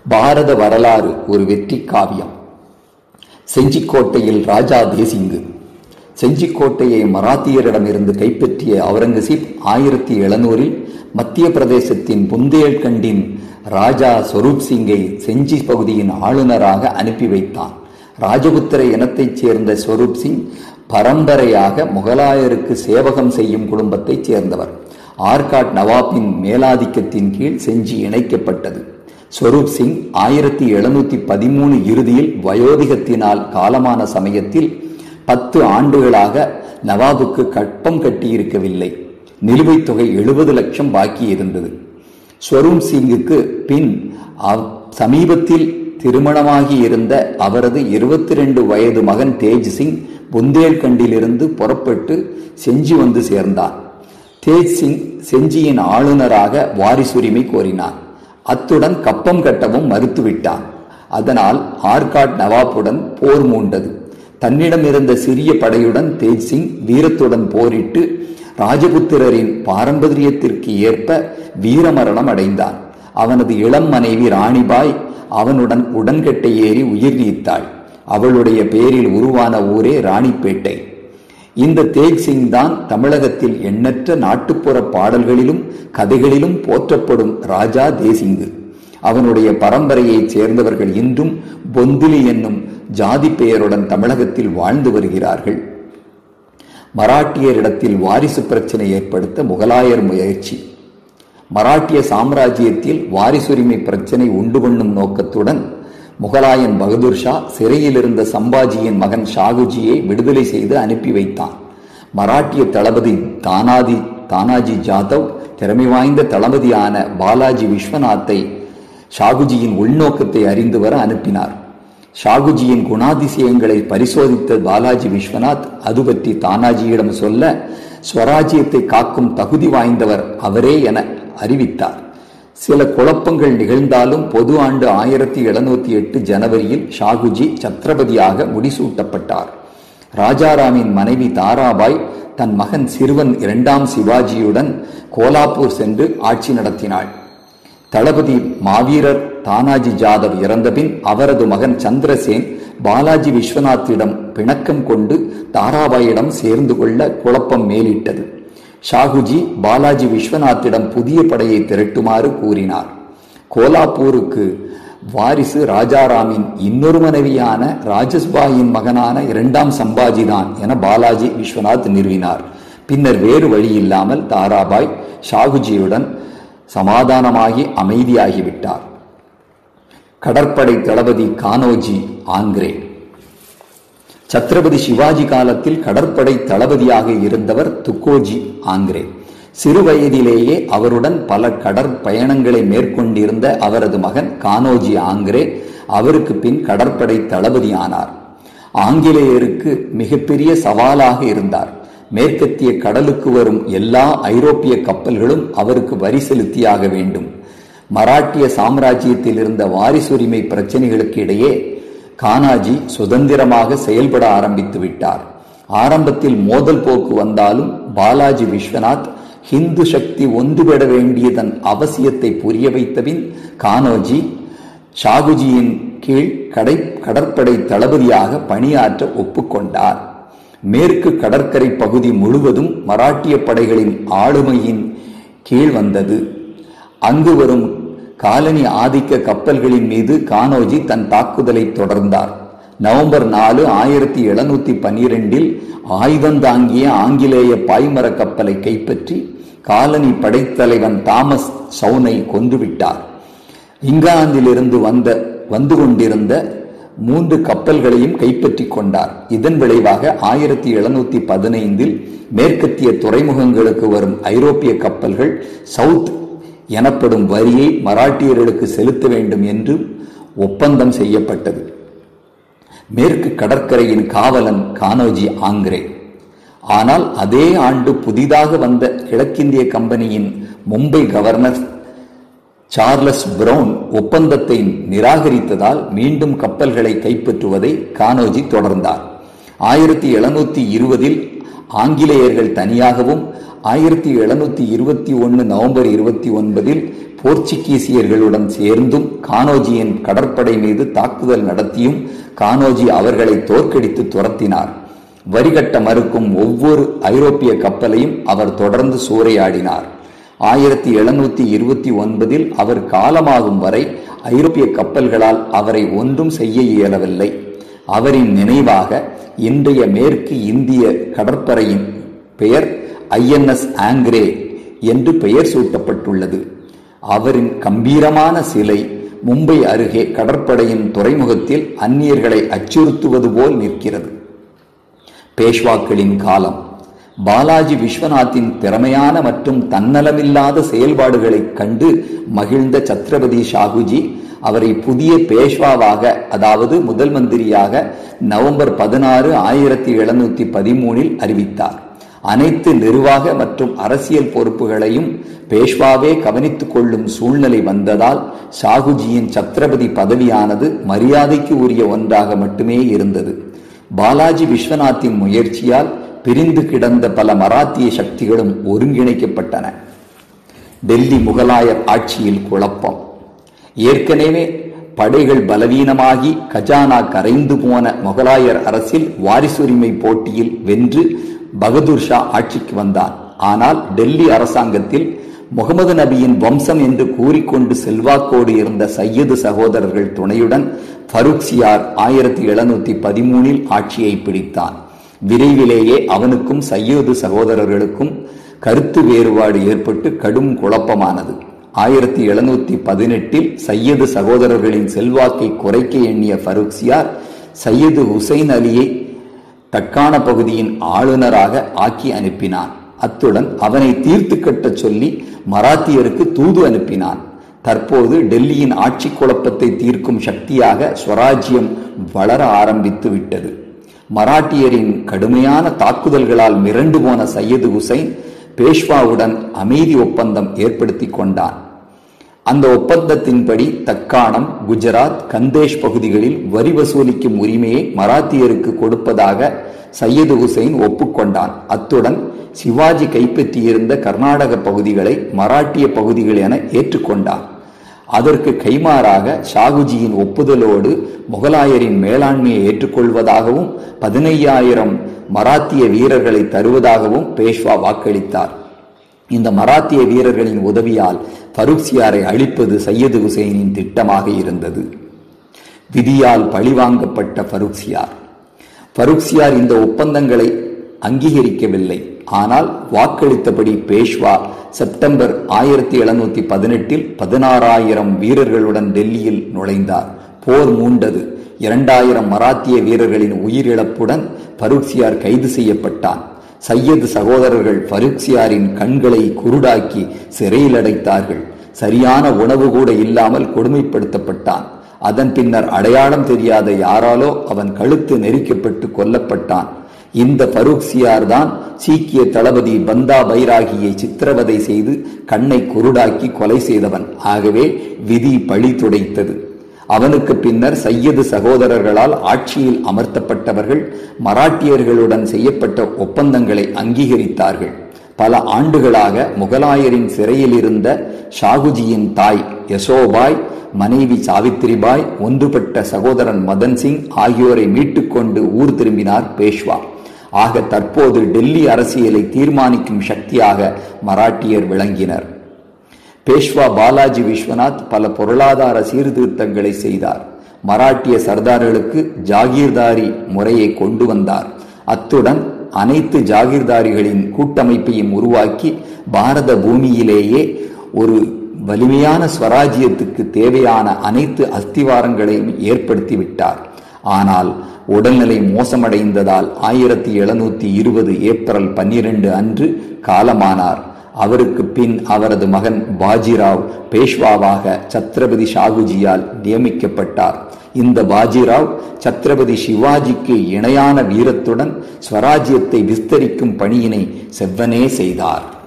பாரத வரலாறு ஒரு வெற்றி காவியம் செஞ்சிக்கோட்டையில் ராஜா தேசிங்கு செஞ்சிக்கோட்டையை மராத்தியரிடமிருந்து கைப்பற்றிய அவுரங்கசீப் ஆயிரத்தி எழுநூறில் மத்திய பிரதேசத்தின் புந்தேல்கண்டின் ராஜா ஸ்வரூப் சிங்கை செஞ்சி பகுதியின் ஆளுநராக அனுப்பி வைத்தான் ராஜபுத்திர இனத்தைச் சேர்ந்த ஸ்வரூப் சிங் பரம்பரையாக முகலாயருக்கு சேவகம் செய்யும் குடும்பத்தைச் சேர்ந்தவர் ஆர்காட் நவாப்பின் மேலாதிக்கத்தின் கீழ் செஞ்சி இணைக்கப்பட்டது ஸ்வரூப் சிங் ஆயிரத்தி எழுநூத்தி பதிமூணு இறுதியில் வயோதிகத்தினால் காலமான சமயத்தில் பத்து ஆண்டுகளாக நவாபுக்கு கற்பம் கட்டியிருக்கவில்லை நிலுவைத் தொகை எழுபது லட்சம் பாக்கி இருந்தது ஸ்வரூப் சிங்குக்கு பின் சமீபத்தில் திருமணமாகி இருந்த அவரது இருபத்தி ரெண்டு வயது மகன் தேஜ் சிங் புந்தேல்கண்டிலிருந்து புறப்பட்டு செஞ்சி வந்து சேர்ந்தார் தேஜ் சிங் செஞ்சியின் ஆளுநராக வாரிசுரிமை கோரினார் அத்துடன் கப்பம் கட்டவும் மறுத்துவிட்டான் அதனால் ஆர்காட் நவாப்புடன் போர் மூண்டது தன்னிடம் இருந்த சிறிய படையுடன் தேஜ் சிங் வீரத்துடன் போரிட்டு ராஜபுத்திரரின் பாரம்பரியத்திற்கு ஏற்ப வீரமரணம் அடைந்தான் அவனது இளம் மனைவி ராணிபாய் அவனுடன் உடன்கட்டை ஏறி உயிர் நீத்தாள் அவளுடைய பேரில் உருவான ஊரே ராணிப்பேட்டை இந்த தேஜ் சிங் தான் தமிழகத்தில் எண்ணற்ற நாட்டுப்புற பாடல்களிலும் கதைகளிலும் போற்றப்படும் ராஜா தேசிங்கு அவனுடைய பரம்பரையைச் சேர்ந்தவர்கள் இன்றும் பொந்திலி என்னும் ஜாதி பெயருடன் தமிழகத்தில் வாழ்ந்து வருகிறார்கள் மராட்டியரிடத்தில் வாரிசு பிரச்சனை ஏற்படுத்த முகலாயர் முயற்சி மராட்டிய சாம்ராஜ்யத்தில் வாரிசுரிமை பிரச்சனை உண்டு பண்ணும் நோக்கத்துடன் முகலாயன் பகதூர் ஷா சிறையில் இருந்த சம்பாஜியின் மகன் ஷாகுஜியை விடுதலை செய்து அனுப்பி வைத்தான் மராட்டிய தளபதி தானாதி தானாஜி ஜாதவ் திறமை வாய்ந்த தளபதியான பாலாஜி விஸ்வநாத்தை ஷாகுஜியின் உள்நோக்கத்தை அறிந்து வர அனுப்பினார் ஷாகுஜியின் குணாதிசயங்களை பரிசோதித்த பாலாஜி விஸ்வநாத் அது பற்றி தானாஜியிடம் சொல்ல ஸ்வராஜ்யத்தை காக்கும் தகுதி வாய்ந்தவர் அவரே என அறிவித்தார் சில குழப்பங்கள் நிகழ்ந்தாலும் பொது ஆண்டு ஆயிரத்தி எழுநூத்தி எட்டு ஜனவரியில் ஷாகுஜி சத்ரபதியாக முடிசூட்டப்பட்டார் ராஜாராமின் மனைவி தாராபாய் தன் மகன் சிறுவன் இரண்டாம் சிவாஜியுடன் கோலாப்பூர் சென்று ஆட்சி நடத்தினாள் தளபதி மாவீரர் தானாஜி ஜாதவ் இறந்தபின் அவரது மகன் சந்திரசேன் பாலாஜி விஸ்வநாத்திடம் பிணக்கம் கொண்டு தாராபாயிடம் சேர்ந்து கொள்ள குழப்பம் மேலிட்டது ஷாகுஜி பாலாஜி விஸ்வநாத்திடம் புதிய படையை திரட்டுமாறு கூறினார் கோலாப்பூருக்கு வாரிசு ராஜாராமின் இன்னொரு மனைவியான ராஜஸ்பாயின் மகனான இரண்டாம் சம்பாஜிதான் என பாலாஜி விஸ்வநாத் நிறுவினார் பின்னர் வேறு வழி இல்லாமல் தாராபாய் ஷாகுஜியுடன் சமாதானமாகி அமைதியாகிவிட்டார் கடற்படை தளபதி கானோஜி ஆங்கிரே சத்ரபதி சிவாஜி காலத்தில் கடற்படை தளபதியாக இருந்தவர் துக்கோஜி ஆங்கிரே சிறு வயதிலேயே அவருடன் பல கடற்பயணங்களை மேற்கொண்டிருந்த அவரது மகன் கானோஜி ஆங்கிரே அவருக்கு பின் கடற்படை தளபதி ஆனார் ஆங்கிலேயருக்கு மிகப்பெரிய சவாலாக இருந்தார் மேற்கத்திய கடலுக்கு வரும் எல்லா ஐரோப்பிய கப்பல்களும் அவருக்கு வரி செலுத்தியாக வேண்டும் மராட்டிய சாம்ராஜ்யத்தில் இருந்த வாரிசுரிமை பிரச்சனைகளுக்கு இடையே கானாஜி சுதந்திரமாக செயல்பட ஆரம்பித்து விட்டார் ஆரம்பத்தில் மோதல் போக்கு வந்தாலும் பாலாஜி விஸ்வநாத் ஹிந்து சக்தி ஒன்றுபட வேண்டியதன் அவசியத்தை புரிய வைத்தபின் கானோஜி ஷாகுஜியின் கீழ் கடை கடற்படை தளபதியாக பணியாற்ற ஒப்புக்கொண்டார் மேற்கு கடற்கரை பகுதி முழுவதும் மராட்டிய படைகளின் ஆளுமையின் கீழ் வந்தது அங்கு வரும் காலனி ஆதிக்க கப்பல்களின் மீது கானோஜி தன் தாக்குதலை தொடர்ந்தார் நவம்பர் நாலு ஆயிரத்தி எழுநூத்தி பன்னிரெண்டில் ஆயுதம் தாங்கிய ஆங்கிலேய பாய்மர கப்பலை கைப்பற்றி காலனி படைத்தலைவன் தாமஸ் சவுனை கொன்றுவிட்டார் இங்கிலாந்திலிருந்து வந்த வந்து கொண்டிருந்த மூன்று கப்பல்களையும் கைப்பற்றி கொண்டார் இதன் விளைவாக ஆயிரத்தி எழுநூத்தி பதினைந்தில் மேற்கத்திய துறைமுகங்களுக்கு வரும் ஐரோப்பிய கப்பல்கள் சவுத் எனப்படும் வரியை மராட்டியர்களுக்கு செலுத்த வேண்டும் என்று ஒப்பந்தம் செய்யப்பட்டது மேற்கு கடற்கரையின் காவலன் கானோஜி ஆங்கிரே ஆனால் அதே ஆண்டு புதிதாக வந்த கிழக்கிந்திய கம்பெனியின் மும்பை கவர்னர் சார்லஸ் பிரவுன் ஒப்பந்தத்தை நிராகரித்ததால் மீண்டும் கப்பல்களை கைப்பற்றுவதை கானோஜி தொடர்ந்தார் ஆயிரத்தி எழுநூத்தி இருபதில் ஆங்கிலேயர்கள் தனியாகவும் ஆயிரத்தி எழுநூத்தி இருபத்தி ஒன்று நவம்பர் இருபத்தி ஒன்பதில் போர்ச்சுகீசியர்களுடன் சேர்ந்தும் கானோஜியின் கடற்படை மீது தாக்குதல் நடத்தியும் கானோஜி அவர்களை தோற்கடித்து துரத்தினார் வரிகட்ட மறுக்கும் ஒவ்வொரு ஐரோப்பிய கப்பலையும் அவர் தொடர்ந்து சூறையாடினார் ஆயிரத்தி எழுநூத்தி இருபத்தி ஒன்பதில் அவர் காலமாகும் வரை ஐரோப்பிய கப்பல்களால் அவரை ஒன்றும் செய்ய இயலவில்லை அவரின் நினைவாக இன்றைய மேற்கு இந்திய கடற்படையின் பெயர் ஐஎன்எஸ் ஆங்கிரே என்று பெயர் சூட்டப்பட்டுள்ளது அவரின் கம்பீரமான சிலை மும்பை அருகே கடற்படையின் துறைமுகத்தில் அந்நியர்களை அச்சுறுத்துவது போல் நிற்கிறது பேஷ்வாக்களின் காலம் பாலாஜி விஸ்வநாத்தின் திறமையான மற்றும் தன்னலமில்லாத செயல்பாடுகளைக் கண்டு மகிழ்ந்த சத்ரபதி ஷாகுஜி அவரை புதிய பேஷ்வாவாக அதாவது முதல் மந்திரியாக நவம்பர் பதினாறு ஆயிரத்தி எழுநூத்தி பதிமூனில் அறிவித்தார் அனைத்து நிர்வாக மற்றும் அரசியல் பொறுப்புகளையும் பேஷ்வாவே கவனித்துக் கொள்ளும் சூழ்நிலை வந்ததால் ஷாகுஜியின் சத்ரபதி பதவியானது மரியாதைக்கு உரிய ஒன்றாக மட்டுமே இருந்தது பாலாஜி விஸ்வநாத்தின் முயற்சியால் பிரிந்து கிடந்த பல மராத்திய சக்திகளும் ஒருங்கிணைக்கப்பட்டன டெல்லி முகலாயர் ஆட்சியில் குழப்பம் ஏற்கனவே படைகள் பலவீனமாகி கஜானா கரைந்து போன முகலாயர் அரசில் வாரிசுரிமை போட்டியில் வென்று பகதூர் ஷா ஆட்சிக்கு வந்தான் ஆனால் டெல்லி அரசாங்கத்தில் முகமது நபியின் வம்சம் என்று கூறிக்கொண்டு செல்வாக்கோடு இருந்த சையது சகோதரர்கள் துணையுடன் ஃபருக்சியார் ஆயிரத்தி எழுநூத்தி பதிமூனில் ஆட்சியை பிடித்தான் விரைவிலேயே அவனுக்கும் சையது சகோதரர்களுக்கும் கருத்து வேறுபாடு ஏற்பட்டு கடும் குழப்பமானது ஆயிரத்தி எழுநூத்தி பதினெட்டில் சையது சகோதரர்களின் செல்வாக்கை குறைக்க எண்ணிய ஃபருக்சியார் சையது ஹுசைன் அலியை தக்கான பகுதியின் ஆளுநராக ஆக்கி அனுப்பினான் அத்துடன் அவனை தீர்த்து கட்டச் சொல்லி மராத்தியருக்கு தூது அனுப்பினான் தற்போது டெல்லியின் ஆட்சி குழப்பத்தை தீர்க்கும் சக்தியாக ஸ்வராஜ்யம் வளர ஆரம்பித்து விட்டது மராட்டியரின் கடுமையான தாக்குதல்களால் மிரண்டு போன சையது ஹுசைன் பேஷ்வாவுடன் அமைதி ஒப்பந்தம் ஏற்படுத்தி கொண்டான் அந்த ஒப்பந்தத்தின்படி தக்காணம் குஜராத் கந்தேஷ் பகுதிகளில் வரி வசூலிக்கும் உரிமையை மராத்தியருக்கு கொடுப்பதாக சையது ஹுசைன் ஒப்புக்கொண்டான் அத்துடன் சிவாஜி கைப்பற்றியிருந்த கர்நாடக பகுதிகளை மராட்டிய பகுதிகள் என ஏற்றுக்கொண்டான் அதற்கு கைமாறாக ஷாகுஜியின் ஒப்புதலோடு முகலாயரின் மேலாண்மையை ஏற்றுக்கொள்வதாகவும் பதினையாயிரம் மராத்திய வீரர்களை தருவதாகவும் பேஷ்வா வாக்களித்தார் இந்த மராத்திய வீரர்களின் உதவியால் ஃபருக்சியாரை அழிப்பது சையது ஹுசைனின் திட்டமாக இருந்தது விதியால் பழிவாங்கப்பட்ட ஃபருக்சியார் ஃபருக்சியார் இந்த ஒப்பந்தங்களை அங்கீகரிக்கவில்லை ஆனால் வாக்களித்தபடி பேஷ்வா செப்டம்பர் ஆயிரத்தி எழுநூத்தி பதினெட்டில் பதினாறாயிரம் வீரர்களுடன் டெல்லியில் நுழைந்தார் போர் மூண்டது இரண்டாயிரம் மராத்திய வீரர்களின் உயிரிழப்புடன் பருக்சியார் கைது செய்யப்பட்டான் சையது சகோதரர்கள் பருக்சியாரின் கண்களை குருடாக்கி சிறையில் அடைத்தார்கள் சரியான உணவு கூட இல்லாமல் கொடுமைப்படுத்தப்பட்டான் அதன் பின்னர் அடையாளம் தெரியாத யாராலோ அவன் கழுத்து நெரிக்கப்பட்டு கொல்லப்பட்டான் இந்த பரூக்சியார் தான் சீக்கிய தளபதி பந்தா பைராகியை சித்திரவதை செய்து கண்ணை குருடாக்கி கொலை செய்தவன் ஆகவே விதி பழி துடைத்தது அவனுக்கு பின்னர் சையது சகோதரர்களால் ஆட்சியில் அமர்த்தப்பட்டவர்கள் மராட்டியர்களுடன் செய்யப்பட்ட ஒப்பந்தங்களை அங்கீகரித்தார்கள் பல ஆண்டுகளாக முகலாயரின் சிறையில் இருந்த ஷாகுஜியின் தாய் யசோபாய் மனைவி சாவித்திரிபாய் ஒன்றுபட்ட சகோதரன் மதன் சிங் ஆகியோரை மீட்டுக்கொண்டு ஊர் திரும்பினார் பேஷ்வா ஆக தற்போது டெல்லி அரசியலை தீர்மானிக்கும் சக்தியாக மராட்டியர் விளங்கினர் பேஷ்வா பாலாஜி விஸ்வநாத் பல பொருளாதார சீர்திருத்தங்களை செய்தார் மராட்டிய சர்தார்களுக்கு ஜாகீர்தாரி முறையை கொண்டு வந்தார் அத்துடன் அனைத்து ஜாகீர்தாரிகளின் கூட்டமைப்பையும் உருவாக்கி பாரத பூமியிலேயே ஒரு வலிமையான ஸ்வராஜ்யத்துக்கு தேவையான அனைத்து அஸ்திவாரங்களையும் ஏற்படுத்தி விட்டார் ஆனால் உடல்நிலை மோசமடைந்ததால் ஆயிரத்தி எழுநூத்தி இருபது ஏப்ரல் பன்னிரண்டு அன்று காலமானார் அவருக்கு பின் அவரது மகன் பாஜிராவ் பேஷ்வாவாக சத்ரபதி ஷாகுஜியால் நியமிக்கப்பட்டார் இந்த பாஜிராவ் சத்ரபதி சிவாஜிக்கு இணையான வீரத்துடன் ஸ்வராஜ்யத்தை விஸ்தரிக்கும் பணியினை செவ்வனே செய்தார்